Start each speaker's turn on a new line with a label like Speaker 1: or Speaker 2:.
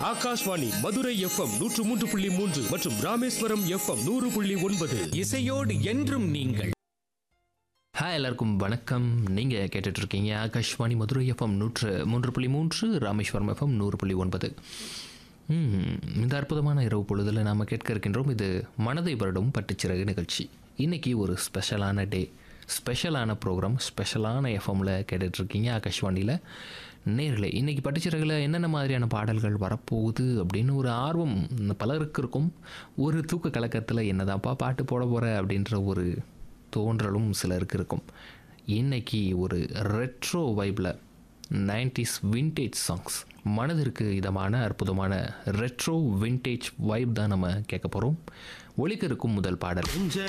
Speaker 1: Akashvani Madurai FM நூற்று மூன்று புள்ளி மூன்று மற்றும் ராமேஸ்வரம் எஃப்எம் நூறு புள்ளி ஒன்பது
Speaker 2: இசையோடு என்றும் நீங்கள்
Speaker 3: ஹாய் எல்லாருக்கும் வணக்கம் நீங்கள் கேட்டுட்டு இருக்கீங்க ஆகாஷ்வாணி மதுரை எஃப்எம் நூற்று மூன்று புள்ளி மூன்று ராமேஸ்வரம் எஃப்எம் நூறு புள்ளி ஒன்பது ம், இந்த அற்புதமான இரவு பொழுதில் நாம் கேட்க இருக்கின்றோம் இது மனதை வருடம் பட்டுச்சிறகு நிகழ்ச்சி இன்றைக்கி ஒரு ஸ்பெஷலான டே ஸ்பெஷலான ப்ரோக்ராம் ஸ்பெஷலான எஃப்எம்மில் கேட்டுட்ருக்கீங்க ஆகாஷ்வாணியில் நேர்களே இன்றைக்கி பட்டுச்சிறகுல என்னென்ன மாதிரியான பாடல்கள் வரப்போகுது அப்படின்னு ஒரு ஆர்வம் பலருக்கு இருக்கும் ஒரு தூக்க கலக்கத்தில் என்னதான்ப்பா பாட்டு போட போகிற அப்படின்ற ஒரு தோன்றலும் சிலருக்கு இருக்கும் இன்னைக்கு ஒரு ரெட்ரோ வைப்பில் நைன்டிஸ் விண்டேஜ் சாங்ஸ் மனதிற்கு இதமான அற்புதமான ரெட்ரோ விண்டேஜ் வைப் தான் நம்ம கேட்க போகிறோம் ஒலிக்க இருக்கும் முதல் பாடல்
Speaker 4: நெஞ்ச